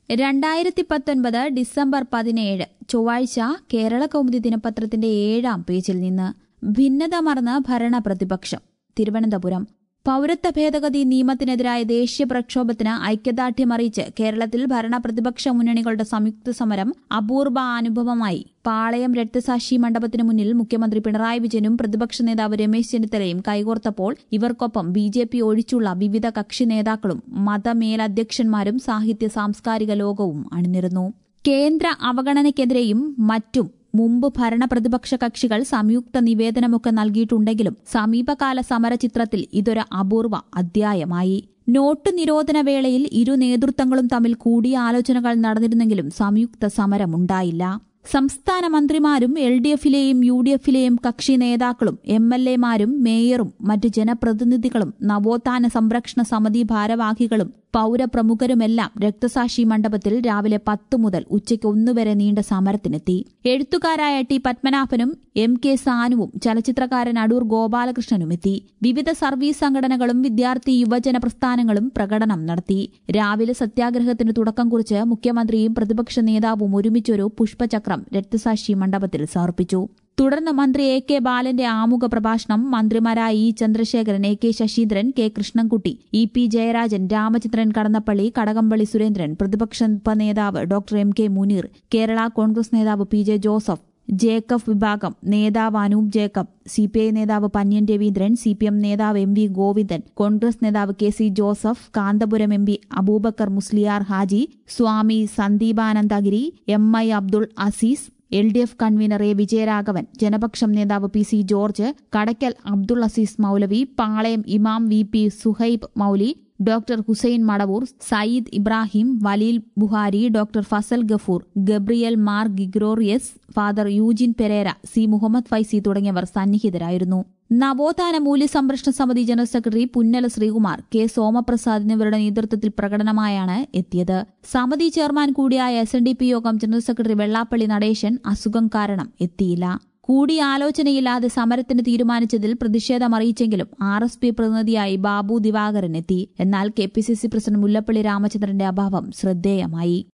രണ്ടായിരത്തി പത്തൊൻപത് ഡിസംബർ പതിനേഴ് ചൊവ്വാഴ്ച കേരള കൗമുദി ദിനപത്രത്തിന്റെ ഏഴാം പേജിൽ നിന്ന് ഭിന്നത മറന്ന് ഭരണ പ്രതിപക്ഷം തിരുവനന്തപുരം പൌരത്വ ഭേദഗതി നിയമത്തിനെതിരായ ദേശീയ പ്രക്ഷോഭത്തിന് ഐക്യദാർഢ്യമറിയിച്ച് കേരളത്തിൽ ഭരണ പ്രതിപക്ഷ മുന്നണികളുടെ സംയുക്ത സമരം അപൂർവ അനുഭവമായി പാളയം രക്തസാക്ഷി മണ്ഡപത്തിനു മുന്നിൽ മുഖ്യമന്ത്രി പിണറായി വിജയനും പ്രതിപക്ഷ നേതാവ് രമേശ് ചെന്നിത്തലയും കൈകോർത്തപ്പോൾ ഇവർക്കൊപ്പം ബി ജെ പി ഒഴിച്ചുള്ള വിവിധ കക്ഷി നേതാക്കളും മതമേലധ്യക്ഷന്മാരും സാഹിത്യ സാംസ്കാരിക ലോകവും അണിനിരന്നു കേന്ദ്ര അവഗണനയ്ക്കെതിരെയും മറ്റും മുമ്പ് ഭരണ പ്രതിപക്ഷ കക്ഷികൾ സംയുക്ത നിവേദനമൊക്കെ നൽകിയിട്ടുണ്ടെങ്കിലും സമീപകാല സമരചിത്രത്തിൽ ഇതൊരു അപൂർവ അധ്യായമായി നോട്ട് നിരോധന വേളയിൽ ഇരു നേതൃത്വങ്ങളും തമ്മിൽ കൂടിയാലോചനകൾ നടന്നിരുന്നെങ്കിലും സംയുക്ത സമരമുണ്ടായില്ല സംസ്ഥാന മന്ത്രിമാരും എൽ ഡി എഫിലെയും യു ഡി എഫിലെയും കക്ഷി നേതാക്കളും എം എൽ എമാരും മേയറും മറ്റ് ജനപ്രതിനിധികളും നവോത്ഥാന സംരക്ഷണ സമിതി ഭാരവാഹികളും പൌരപ്രമുഖരുമെല്ലാം രക്തസാക്ഷി മണ്ഡപത്തിൽ രാവിലെ പത്ത് മുതൽ ഉച്ചയ്ക്ക് ഒന്നുവരെ നീണ്ട സമരത്തിനെത്തി എഴുത്തുകാരായ ടി പത്മനാഭനും എം കെ സാനുവും ചലച്ചിത്രകാരൻ അടൂർ ഗോപാലകൃഷ്ണനും എത്തി വിവിധ സർവീസ് സംഘടനകളും വിദ്യാർത്ഥി യുവജന പ്രസ്ഥാനങ്ങളും പ്രകടനം നടത്തി രാവിലെ സത്യാഗ്രഹത്തിന് തുടക്കം കുറിച്ച് മുഖ്യമന്ത്രിയും പ്രതിപക്ഷ നേതാവും ഒരുമിച്ചൊരു പുഷ്പചക്രം രക്തസാക്ഷി മണ്ഡപത്തിൽ സമർപ്പിച്ചു തുടർന്ന് മന്ത്രി എ കെ ബാലന്റെ ആമുഖ പ്രഭാഷണം മന്ത്രിമാരായ E Chandrasekharan A K Saseendran K Krishnankutty E P Jayarajan Ramachandran Kadannappally Kadakampally Surendran പ്രതിപക്ഷ ഉപനേതാവ് doctor M K Muneer Kerala Congress നേതാവ് പി ജെ ജോസഫ് ജേക്കബ് വിഭാഗം നേതാവ് Anoop Jacob C P I നേതാവ് Pannian Raveendran C P M നേതാവ് എം വി ഗോവിന്ദൻ കോൺഗ്രസ് നേതാവ് K C Joseph Kanthapuram M P Aboobacker Musliyar Haji Swami Sandeepanandagiri M I Abdul Azeez L D F convener A Vijayaraghavan Janapaksham നേതാവ് P C George Kadakkal Abdul Azeez Moulavi Palayam Imam V P Suhaib Mouli doctor Hussain Madavoor Sayyid Ibrahim Waleel Bukhari doctor Fazal Gafoor Gabriel Mar Gregorios father Eugene Pereira C Muhammad Faizi തുടങ്ങിയവർ സന്നിഹിതരായിരുന്നു നവോത്ഥാന മൂല്യസംരക്ഷണ സമിതി general secretary Punnala Sreekumar K Somaprasad എന്നിവരുടെ നേതൃത്വത്തിൽ പ്രകടനമായാണ് എത്തിയത് സമിതി ചെയർമാൻ കൂടിയായ എസ് എൻ ഡി പി യോഗം ജനറൽ സെക്രട്ടറി വെള്ളാപ്പള്ളി നടേശൻ അസുഖം കാരണം എത്തിയില്ല കൂടിയാലോചനയില്ലാതെ സമരത്തിന് തീരുമാനിച്ചതിൽ പ്രതിഷേധമറിയിച്ചെങ്കിലും ആർ എസ് പി പ്രതിനിധിയായി ബാബു ദിവാകരൻ എത്തി എന്നാൽ K P C C president Mullappally രാമചന്ദ്രന്റെ അഭാവം ശ്രദ്ധേയമായി